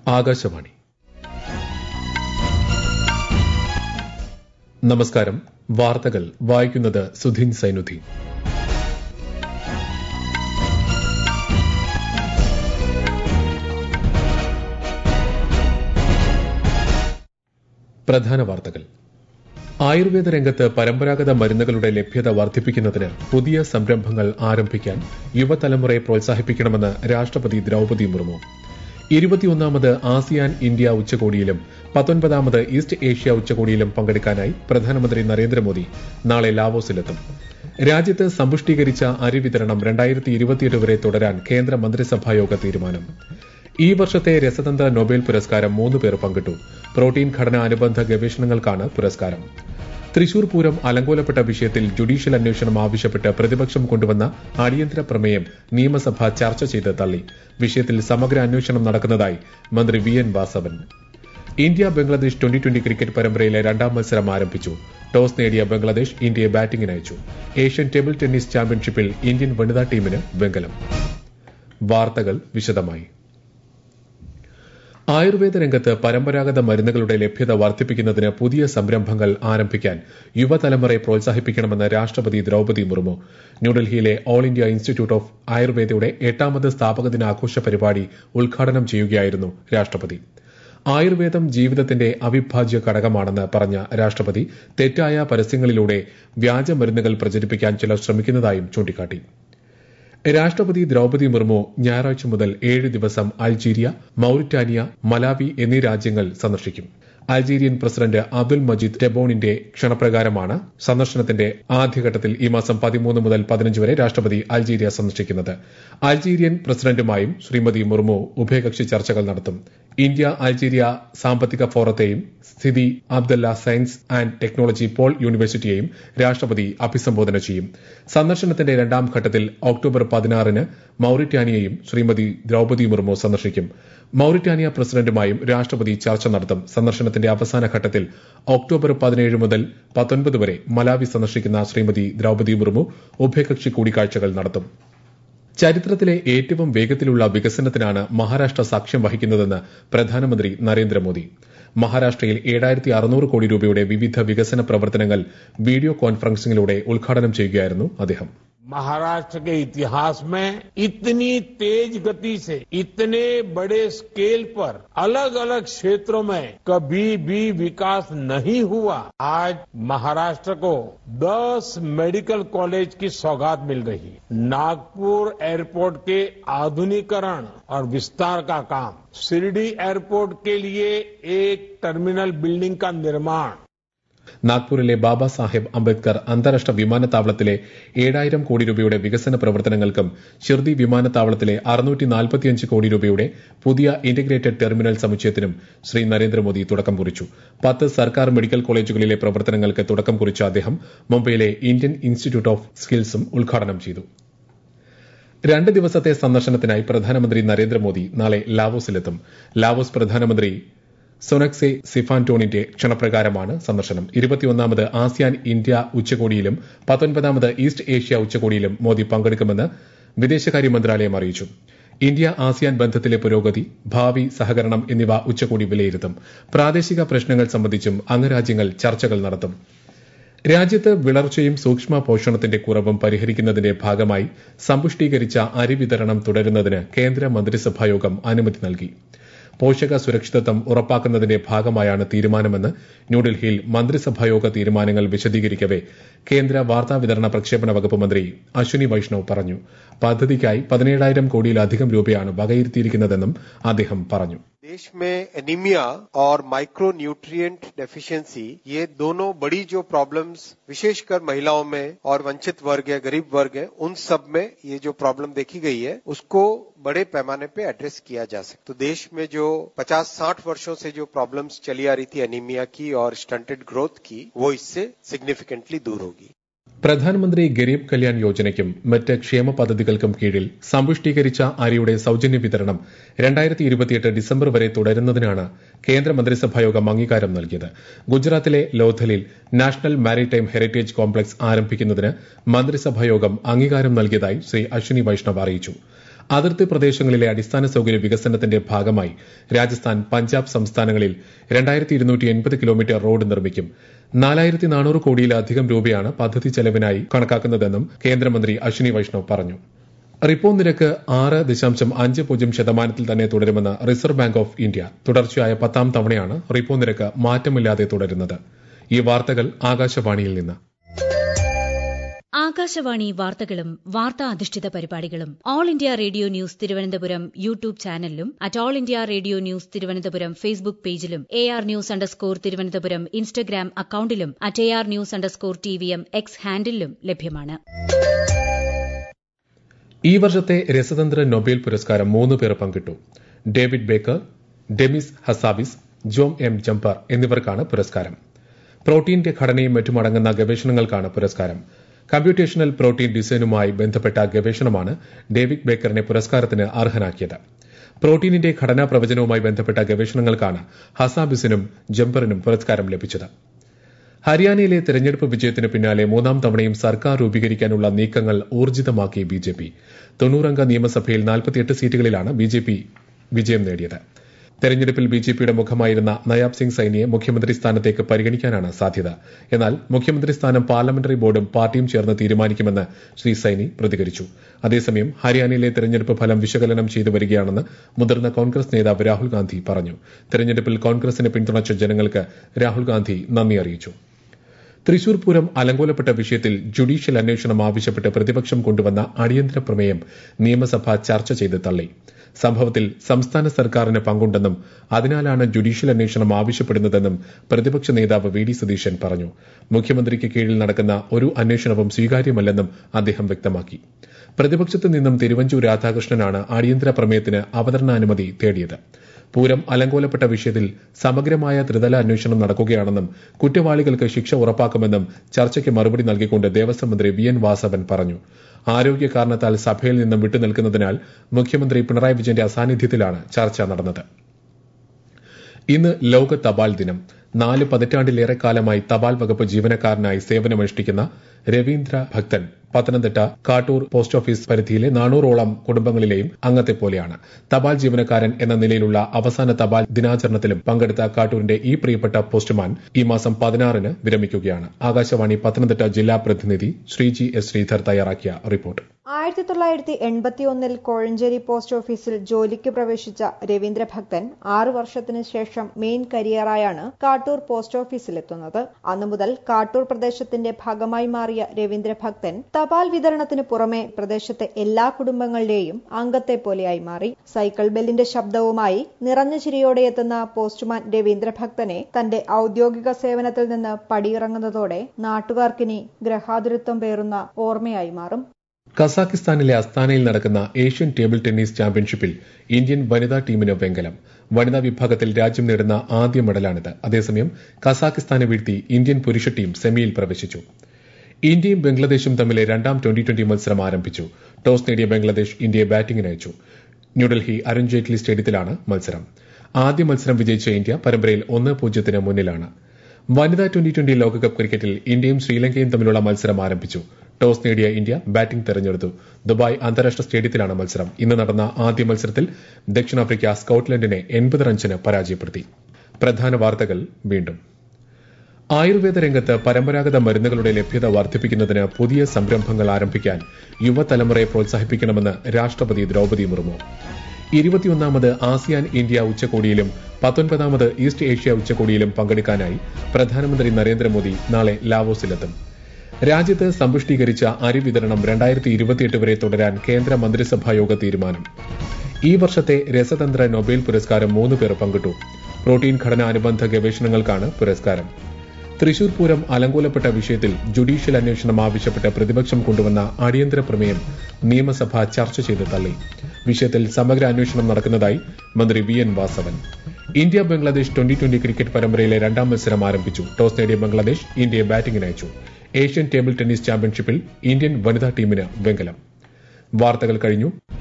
ആകാശവാണി നമസ്കാരം വാർത്തകൾ വായിക്കുന്നത് സുധീൻ സൈനുദ്ദീൻ പ്രധാന വാർത്തകൾ ആയുർവേദ രംഗത്ത് പരമ്പരാഗത മരുന്നുകളുടെ ലഭ്യത വർദ്ധിപ്പിക്കുന്നതിന് പുതിയ സംരംഭങ്ങൾ ആരംഭിക്കാൻ യുവതലമുറയെ പ്രോത്സാഹിപ്പിക്കണമെന്ന് രാഷ്ട്രപതി ദ്രൌപതി മുർമു ഇരുപത്തിയൊന്നാമത് ആസിയാൻ ഇന്ത്യ ഉച്ചകോടിയിലും പത്തൊൻപതാമത് ഈസ്റ്റ് ഏഷ്യ ഉച്ചകോടിയിലും പങ്കെടുക്കാനായി പ്രധാനമന്ത്രി നരേന്ദ്രമോദി നാളെ ലാവോസിലെത്തും രാജ്യത്ത് സമ്പുഷ്ടീകരിച്ച അരി വിതരണം രണ്ടായിരത്തി ഇരുപത്തിയെട്ട് വരെ തുടരാൻ കേന്ദ്ര മന്ത്രിസഭായോഗ തീരുമാനം ഈ വർഷത്തെ രസതന്ത്ര നൊബേൽ പുരസ്കാരം മൂന്ന് പേർ പങ്കിട്ടു പ്രോട്ടീൻ ഘടന അനുബന്ധ ഗവേഷണങ്ങൾക്കാണ് പുരസ്കാരം തൃശൂർ പൂരം അലങ്കോലപ്പെട്ട വിഷയത്തിൽ ജുഡീഷ്യൽ അന്വേഷണം ആവശ്യപ്പെട്ട് പ്രതിപക്ഷം കൊണ്ടുവന്ന അടിയന്തര പ്രമേയം നിയമസഭ ചർച്ച ചെയ്ത് തള്ളി വിഷയത്തിൽ സമഗ്ര അന്വേഷണം നടക്കുന്നതായി മന്ത്രി V N Vasavan India Bangladesh twenty twenty cricket പരമ്പരയിലെ രണ്ടാം മത്സരം ആരംഭിച്ചു ടോസ് നേടിയ ബംഗ്ലാദേശ് ഇന്ത്യയെ ബാറ്റിംഗിന് അയച്ചു ഏഷ്യൻ ടേബിൾ ടെന്നീസ് ചാമ്പ്യൻഷിപ്പിൽ ഇന്ത്യൻ വനിതാ ടീമിന് വെങ്കലം വാർത്തകൾ വിശദമായി ആയുർവേദ രംഗത്ത് പരമ്പരാഗത മരുന്നുകളുടെ ലഭ്യത വർദ്ധിപ്പിക്കുന്നതിന് പുതിയ സംരംഭങ്ങൾ ആരംഭിക്കാൻ യുവതലമുറയെ പ്രോത്സാഹിപ്പിക്കണമെന്ന് രാഷ്ട്രപതി ദ്രൌപതി മുർമു ന്യൂഡൽഹിയിലെ ഓൾ ഇന്ത്യ ഇൻസ്റ്റിറ്റ്യൂട്ട് ഓഫ് ആയുർവേദയുടെ എട്ടാമത് സ്ഥാപക ദിനാഘോഷ പരിപാടി ഉദ്ഘാടനം ചെയ്യുകയായിരുന്നു രാഷ്ട്രപതി ആയുർവേദം ജീവിതത്തിന്റെ അവിഭാജ്യ ഘടകമാണെന്ന് പറഞ്ഞ രാഷ്ട്രപതി തെറ്റായ പരസ്യങ്ങളിലൂടെ വ്യാജമരുന്നുകൾ പ്രചരിപ്പിക്കാൻ ചിലർ ശ്രമിക്കുന്നതായും ചൂണ്ടിക്കാട്ടി രാഷ്ട്രപതി ദ്രൌപതി മുർമു ഞായറാഴ്ച മുതൽ ഏഴ് ദിവസം അൾജീരിയ മൌറിറ്റാനിയ മലാവി എന്നീ രാജ്യങ്ങൾ സന്ദർശിക്കും അൾജീരിയൻ പ്രസിഡന്റ് അബ്ദുൽ മജീദ് ടെബോണിന്റെ ക്ഷണപ്രകാരമാണ് സന്ദർശനത്തിന്റെ ആദ്യഘട്ടത്തിൽ ഈ മാസം പതിമൂന്ന് മുതൽ പതിനഞ്ച് വരെ രാഷ്ട്രപതി അൾജീരിയ സന്ദർശിക്കുന്നത് അൾജീരിയൻ പ്രസിഡന്റുമായും ശ്രീമതി മുർമു ഉഭയകക്ഷി ചർച്ചകൾ നടത്തും ഇന്ത്യ അൾജീരിയ സാമ്പത്തിക ഫോറത്തെയും Sidi Abdellah science and technology pole യൂണിവേഴ്സിറ്റിയെയും രാഷ്ട്രപതി അഭിസംബോധന ചെയ്യും സന്ദർശനത്തിന്റെ രണ്ടാം ഘട്ടത്തിൽ ഒക്ടോബർ പതിനാറിന് മൌറിറ്റാനിയയും ശ്രീമതി ദ്രൌപതി മുർമു സന്ദർശിക്കും മൌറിറ്റാനിയ പ്രസിഡന്റുമായും രാഷ്ട്രപതി ചർച്ച നടത്തും സന്ദർശനത്തിന്റെ അവസാന ഘട്ടത്തിൽ ഒക്ടോബർ പതിനേഴ് മുതൽ പത്തൊൻപത് വരെ മലാവി സന്ദർശിക്കുന്ന ശ്രീമതി ദ്രൌപതി മുർമു ഉഭയകക്ഷി കൂടിക്കാഴ്ചകൾ നടത്തും ചരിത്രത്തിലെ ഏറ്റവും വേഗത്തിലുള്ള വികസനത്തിനാണ് മഹാരാഷ്ട്ര സാക്ഷ്യം വഹിക്കുന്നതെന്ന് പ്രധാനമന്ത്രി നരേന്ദ്രമോദി മഹാരാഷ്ട്രയിൽ ഏഴായിരത്തി അറുന്നൂറ് കോടി രൂപയുടെ വിവിധ വികസന പ്രവർത്തനങ്ങൾ വീഡിയോ കോൺഫറൻസിംഗിലൂടെ ഉദ്ഘാടനം ചെയ്യുകയായിരുന്നു അദ്ദേഹം महाराष्ट्र के इतिहास में इतनी तेज गति से इतने बड़े स्केल पर अलग अलग क्षेत्रों में कभी भी विकास नहीं हुआ आज महाराष्ट्र को 10 मेडिकल कॉलेज की सौगात मिल रही नागपुर एयरपोर्ट के आधुनिकरण और विस्तार का काम शिरडी एयरपोर्ट के लिए एक टर्मिनल बिल्डिंग का निर्माण നാഗ്പൂരിലെ ബാബാ സാഹേബ് അംബേദ്കർ അന്താരാഷ്ട്ര വിമാനത്താവളത്തിലെ ഏഴായിരം കോടി രൂപയുടെ വികസന പ്രവർത്തനങ്ങൾക്കും ഷിർദി വിമാനത്താവളത്തിലെ അറുന്നൂറ്റി നാൽപ്പത്തിയഞ്ച് കോടി രൂപയുടെ പുതിയ ഇന്റഗ്രേറ്റഡ് ടെർമിനൽ സമുച്ചയത്തിനും ശ്രീ നരേന്ദ്രമോദി തുടക്കം കുറിച്ചു പത്ത് സർക്കാർ മെഡിക്കൽ കോളേജുകളിലെ പ്രവർത്തനങ്ങൾക്ക് തുടക്കം കുറിച്ച അദ്ദേഹം മുംബൈയിലെ ഇന്ത്യൻ ഇൻസ്റ്റിറ്റ്യൂട്ട് ഓഫ് സ്കിൽസും ഉദ്ഘാടനം ചെയ്തു രണ്ട് ദിവസത്തെ സന്ദർശനത്തിനായി പ്രധാനമന്ത്രി നരേന്ദ്രമോദി നാളെ ലാവോസിലെത്തും ലാവോസ് പ്രധാനമന്ത്രി സൊനക്സെ സിഫാന്റോണിന്റെ ക്ഷണപ്രകാരമാണ് സന്ദർശനം ഇരുപത്തിയൊന്നാമത് ആസിയാൻ ഇന്ത്യ ഉച്ചകോടിയിലും പത്തൊൻപതാമത് ഈസ്റ്റ് ഏഷ്യ ഉച്ചകോടിയിലും മോദി പങ്കെടുക്കുമെന്ന് വിദേശകാര്യ മന്ത്രാലയം അറിയിച്ചു ഇന്ത്യ ആസിയാൻ ബന്ധത്തിലെ പുരോഗതി ഭാവി സഹകരണം എന്നിവ ഉച്ചകോടി വിലയിരുത്തും പ്രാദേശിക പ്രശ്നങ്ങൾ സംബന്ധിച്ചും അംഗരാജ്യങ്ങൾ ചർച്ചകൾ നടത്തും രാജ്യത്ത് വിളർച്ചയും സൂക്ഷ്മ പോഷണത്തിന്റെ കുറവും പരിഹരിക്കുന്നതിന്റെ ഭാഗമായി സമ്പുഷ്ടീകരിച്ച അരി വിതരണം തുടരുന്നതിന് കേന്ദ്ര മന്ത്രിസഭായോഗം അനുമതി നൽകി പോഷക സുരക്ഷിതത്വം ഉറപ്പാക്കുന്നതിന്റെ ഭാഗമായാണ് തീരുമാനമെന്ന് ന്യൂഡൽഹിയിൽ മന്ത്രിസഭായോഗ തീരുമാനങ്ങൾ വിശദീകരിക്കവെ കേന്ദ്ര വാർത്താവിതരണ പ്രക്ഷേപണ വകുപ്പ് മന്ത്രി അശ്വിനി വൈഷ്ണവ് പറഞ്ഞു പദ്ധതിക്കായി പതിനേഴായിരം കോടിയിലധികം രൂപയാണ് വകയിരുത്തിയിരിക്കുന്നതെന്നും അദ്ദേഹം പറഞ്ഞു देश में एनीमिया और माइक्रो न्यूट्रिएंट डेफिशिएंसी ये दोनों बड़ी जो प्रॉब्लम्स विशेषकर महिलाओं में और वंचित वर्ग है गरीब वर्ग है उन सब में ये जो प्रॉब्लम देखी गई है उसको बड़े पैमाने पे एड्रेस किया जा सकता तो देश में जो 50-60 वर्षों से जो प्रॉब्लम्स चली आ रही थी एनीमिया की और स्टंटेड ग्रोथ की वो इससे सिग्निफिकेंटली दूर होगी പ്രധാനമന്ത്രി ഗരീബ് കല്യാൺ യോജനയ്ക്കും മറ്റ് ക്ഷേമ പദ്ധതികൾക്കും കീഴിൽ സമ്പുഷ്ടീകരിച്ച അരിയുടെ സൌജന്യ വിതരണം രണ്ടായിരത്തി ഇരുപത്തിയെട്ട് ഡിസംബർ വരെ തുടരുന്നതിനാണ് കേന്ദ്ര മന്ത്രിസഭായോഗം അംഗീകാരം നൽകിയത് ഗുജറാത്തിലെ ലോഥലിൽ നാഷണൽ മാരിടൈം ഹെറിറ്റേജ് കോംപ്ലക്സ് ആരംഭിക്കുന്നതിന് മന്ത്രിസഭായോഗം അംഗീകാരം നൽകിയതായി ശ്രീ അശ്വിനി വൈഷ്ണവ് അറിയിച്ചു അതിർത്തി പ്രദേശങ്ങളിലെ അടിസ്ഥാന സൌകര്യ വികസനത്തിന്റെ ഭാഗമായി രാജസ്ഥാൻ പഞ്ചാബ് സംസ്ഥാനങ്ങളിൽ രണ്ടായിരത്തി ഇരുന്നൂറ്റി എൺപത് കിലോമീറ്റർ റോഡ് നിർമ്മിക്കും നാലായിരത്തി നാനൂറ് കോടിയിലധികം രൂപയാണ് പദ്ധതി ചെലവിനായി കണക്കാക്കുന്നതെന്നും കേന്ദ്രമന്ത്രി അശ്വിനി വൈഷ്ണവ് പറഞ്ഞു റിപ്പോ നിരക്ക് ആറ് ദശാംശം അഞ്ച് പൂജ്യം ശതമാനത്തിൽ തന്നെ തുടരുമെന്ന് റിസർവ് ബാങ്ക് ഓഫ് ഇന്ത്യ തുടർച്ചയായ പത്താം തവണയാണ് റിപ്പോ നിരക്ക് മാറ്റമില്ലാതെ തുടരുന്നത് ഈ വാർത്തകൾ ആകാശവാണിയിൽ നിന്ന് ആകാശവാണി വാർത്തകളും വാർത്താ അധിഷ്ഠിത പരിപാടികളും All India Radio News Thiruvananthapuram YouTube ചാനലിലും at All India Radio News Thiruvananthapuram Facebook പേജിലും A R news underscore Thiruvananthapuram Instagram അക്കൌണ്ടിലും at A R news underscore T V M X ഹാൻഡിലും ലഭ്യമാണ് ഈ വർഷത്തെ രസതന്ത്ര നൊബേൽ പുരസ്കാരം മൂന്ന് പേർ പങ്കിട്ടു David Baker Demis Hassabis John M Jumper എന്നിവർക്കാണ് പുരസ്കാരം പ്രോട്ടീന്റെ ഘടനയും മറ്റും അടങ്ങുന്ന ഗവേഷണങ്ങൾക്കാണ് പുരസ്കാരം കമ്പ്യൂട്ടേഷണൽ പ്രോട്ടീൻ ഡിസൈനുമായി ബന്ധപ്പെട്ട ഗവേഷണമാണ് ഡേവിഡ് ബേക്കറിനെ പുരസ്കാരത്തിന് അർഹനാക്കിയത് പ്രോട്ടീനിന്റെ ഘടനാ പ്രവചനവുമായി ബന്ധപ്പെട്ട ഗവേഷണങ്ങൾക്കാണ് ഹസാബിസിനും ജംപറിനും പുരസ്കാരം ലഭിച്ചത് ഹരിയാനയിലെ തെരഞ്ഞെടുപ്പ് വിജയത്തിന് പിന്നാലെ മൂന്നാം തവണയും സർക്കാർ രൂപീകരിക്കാനുള്ള നീക്കങ്ങൾ ഊർജിതമാക്കി ബിജെപി തൊണ്ണൂറംഗ നിയമസഭയിൽ നാൽപ്പത്തിയെട്ട് സീറ്റുകളിലാണ് ബിജെപി വിജയം നേടിയത് തെരഞ്ഞെടുപ്പിൽ ബിജെപിയുടെ മുഖമായിരുന്ന നയാബ് സിംഗ് സൈനിയെ മുഖ്യമന്ത്രി സ്ഥാനത്തേക്ക് പരിഗണിക്കാനാണ് സാധ്യത എന്നാൽ മുഖ്യമന്ത്രി സ്ഥാനം പാർലമെന്ററി ബോർഡും പാർട്ടിയും ചേർന്ന് തീരുമാനിക്കുമെന്ന് ശ്രീ സൈനി പ്രതികരിച്ചു അതേസമയം ഹരിയാനയിലെ തെരഞ്ഞെടുപ്പ് ഫലം വിശകലനം ചെയ്തു വരികയാണെന്ന് മുതിർന്ന കോൺഗ്രസ് നേതാവ് രാഹുൽ ഗാന്ധി പറഞ്ഞു തെരഞ്ഞെടുപ്പിൽ കോൺഗ്രസിനെ പിന്തുണച്ച ജനങ്ങൾക്ക് രാഹുൽ ഗാന്ധി നന്ദി അറിയിച്ചു തൃശൂർ പൂരം അലങ്കോലപ്പെട്ട വിഷയത്തിൽ ജുഡീഷ്യൽ അന്വേഷണം ആവശ്യപ്പെട്ട് പ്രതിപക്ഷം കൊണ്ടുവന്ന അടിയന്തര പ്രമേയം നിയമസഭ ചർച്ച ചെയ്ത് തള്ളി സംഭവത്തിൽ സംസ്ഥാന സർക്കാരിന് പങ്കുണ്ടെന്നും അതിനാലാണ് ജുഡീഷ്യൽ അന്വേഷണം ആവശ്യപ്പെടുന്നതെന്നും പ്രതിപക്ഷ നേതാവ് വി ഡി സതീശൻ പറഞ്ഞു മുഖ്യമന്ത്രിക്ക് കീഴിൽ നടക്കുന്ന ഒരു അന്വേഷണവും സ്വീകാര്യമല്ലെന്നും അദ്ദേഹം വ്യക്തമാക്കി പ്രതിപക്ഷത്തു നിന്നും തിരുവഞ്ചൂർ രാധാകൃഷ്ണനാണ് അടിയന്തര പ്രമേയത്തിന് അവതരണാനുമതി തേടിയത് പൂരം അലങ്കോലപ്പെട്ട വിഷയത്തിൽ സമഗ്രമായ ത്രിതല അന്വേഷണം നടക്കുകയാണെന്നും കുറ്റവാളികൾക്ക് ശിക്ഷ ഉറപ്പാക്കുമെന്നും ചർച്ചയ്ക്ക് മറുപടി നൽകിക്കൊണ്ട് ദേവസ്വം മന്ത്രി വി എൻ വാസവൻ പറഞ്ഞു ആരോഗ്യ കാരണത്താൽ സഭയിൽ നിന്നും വിട്ടുനിൽക്കുന്നതിനാൽ മുഖ്യമന്ത്രി പിണറായി വിജയന്റെ അസാന്നിധ്യത്തിലാണ് ചർച്ച നടന്നത് ഇന്ന് ലോക തപാൽ ദിനം നാല് പതിറ്റാണ്ടിലേറെ കാലമായി തപാൽ വകുപ്പ് ജീവനക്കാരനായി സേവനമനുഷ്ഠിക്കുന്ന രവീന്ദ്ര ഭക്തൻ പത്തനംതിട്ട കാട്ടൂർ പോസ്റ്റ് ഓഫീസ് പരിധിയിലെ നാനൂറോളം കുടുംബങ്ങളിലെയും അംഗത്തെ പോലെയാണ് തപാൽ ജീവനക്കാരൻ എന്ന നിലയിലുള്ള അവസാന തപാൽ ദിനാചരണത്തിലും പങ്കെടുത്ത കാട്ടൂരിന്റെ ഈ പ്രിയപ്പെട്ട പോസ്റ്റ്മാൻ ഈ മാസം പതിനാറിന് വിരമിക്കുകയാണ് ആകാശവാണി പത്തനംതിട്ട ജില്ലാ പ്രതിനിധി ശ്രീജി എസ് ശ്രീധർ തയ്യാറാക്കിയ റിപ്പോർട്ട് ആയിരത്തി തൊള്ളായിരത്തി എൺപത്തിയൊന്നിൽ കോഴഞ്ചേരി പോസ്റ്റ് ഓഫീസിൽ ജോലിക്ക് പ്രവേശിച്ച രവീന്ദ്ര ഭക്തൻ ആറു വർഷത്തിന് ശേഷം മെയിൻ കരിയറായാണ് കാട്ടൂർ പോസ്റ്റ് ഓഫീസിലെത്തുന്നത് അന്നു മുതൽ കാട്ടൂർ പ്രദേശത്തിന്റെ ഭാഗമായി മാറിയ രവീന്ദ്ര ഭക്തൻ തപാൽ വിതരണത്തിന് പുറമെ പ്രദേശത്തെ എല്ലാ കുടുംബങ്ങളുടെയും അംഗത്തെ പോലെയായി മാറി സൈക്കിൾ ബെല്ലിന്റെ ശബ്ദവുമായി നിറഞ്ഞ ചിരിയോടെ എത്തുന്ന പോസ്റ്റ്മാൻ രവീന്ദ്ര ഭക്തനെ തന്റെ ഔദ്യോഗിക സേവനത്തിൽ നിന്ന് പടിയിറങ്ങുന്നതോടെ നാട്ടുകാർക്കിനി ഗ്രഹാതുരത്വം പേറുന്ന ഓർമ്മയായി മാറും കസാഖിസ്ഥാനിലെ അസ്താനയിൽ നടക്കുന്ന ഏഷ്യൻ ടേബിൾ ടെന്നീസ് ചാമ്പ്യൻഷിപ്പിൽ ഇന്ത്യൻ വനിതാ ടീമിന് വെങ്കലം വനിതാ വിഭാഗത്തിൽ രാജ്യം നേടുന്ന ആദ്യ മെഡലാണിത് അതേസമയം കസാഖിസ്ഥാനെ വീഴ്ത്തി ഇന്ത്യൻ പുരുഷ ടീം സെമിയിൽ പ്രവേശിച്ചു ഇന്ത്യയും ബംഗ്ലാദേശും തമ്മിലെ രണ്ടാം ട്വന്റി ട്വന്റി മത്സരം ആരംഭിച്ചു ടോസ് നേടിയ ബംഗ്ലാദേശ് ഇന്ത്യയെ ബാറ്റിംഗിന് അയച്ചു ന്യൂഡൽഹി അരുൺ ജെയ്റ്റ്ലി സ്റ്റേഡിയത്തിലാണ് മത്സരം ആദ്യ മത്സരം വിജയിച്ച ഇന്ത്യ പരമ്പരയിൽ ഒന്ന് പൂജ്യത്തിന് മുന്നിലാണ് വനിതാ ട്വന്റി ട്വന്റി ലോകകപ്പ് ക്രിക്കറ്റിൽ ഇന്ത്യയും ശ്രീലങ്കയും തമ്മിലുള്ള മത്സരം ആരംഭിച്ചു ടോസ് നേടിയ ഇന്ത്യ ബാറ്റിംഗ് തെരഞ്ഞെടുത്തു ദുബായ് അന്താരാഷ്ട്ര സ്റ്റേഡിയത്തിലാണ് മത്സരം ഇന്ന് നടന്ന ആദ്യ മത്സരത്തിൽ ദക്ഷിണാഫ്രിക്ക സ്കോട്ട്ലൻഡിനെ എൺപത് റൺസിന് പരാജയപ്പെടുത്തി പ്രധാന വാർത്തകൾ വീണ്ടും ആയുർവേദ രംഗത്ത് പരമ്പരാഗത മരുന്നുകളുടെ ലഭ്യത വർദ്ധിപ്പിക്കുന്നതിന് പുതിയ സംരംഭങ്ങൾ ആരംഭിക്കാൻ യുവതലമുറയെ പ്രോത്സാഹിപ്പിക്കണമെന്ന് രാഷ്ട്രപതി ദ്രൌപതി മുർമു ഇരുപത്തിയൊന്നാമത് ആസിയാൻ ഇന്ത്യ ഉച്ചകോടിയിലും പത്തൊൻപതാമത് ഈസ്റ്റ് ഏഷ്യ ഉച്ചകോടിയിലും പങ്കെടുക്കാനായി പ്രധാനമന്ത്രി നരേന്ദ്രമോദി നാളെ ലാവോസിലെത്തും രാജ്യത്ത് സമ്പുഷ്ടീകരിച്ച അരി വിതരണം രണ്ടായിരത്തി ഇരുപത്തിയെട്ട് വരെ തുടരാൻ കേന്ദ്ര മന്ത്രിസഭാ യോഗ തീരുമാനം ഈ വർഷത്തെ രസതന്ത്ര നൊബേൽ പുരസ്കാരം മൂന്ന് പേർ പങ്കിട്ടു പ്രോട്ടീൻ ഘടന അനുബന്ധ ഗവേഷണങ്ങൾക്കാണ് പുരസ്കാരം തൃശൂർ പൂരം അലങ്കോലപ്പെട്ട വിഷയത്തിൽ ജുഡീഷ്യൽ അന്വേഷണം ആവശ്യപ്പെട്ട് പ്രതിപക്ഷം കൊണ്ടുവന്ന അടിയന്തര പ്രമേയം നിയമസഭ ചർച്ച ചെയ്ത് തള്ളി വിഷയത്തിൽ സമഗ്ര അന്വേഷണം നടക്കുന്നതായി മന്ത്രി V N Vasavan India Bangladesh twenty twenty cricket പരമ്പരയിലെ രണ്ടാം മത്സരം ആരംഭിച്ചു ടോസ് നേടിയ ബംഗ്ലാദേശ് ഇന്ത്യയെ ബാറ്റിംഗിന് അയച്ചു ഏഷ്യൻ ടേബിൾ ടെന്നീസ് ചാമ്പ്യൻഷിപ്പിൽ ഇന്ത്യൻ വനിതാ ടീമിന് വെങ്കലം വാർത്തകൾ കഴിഞ്ഞു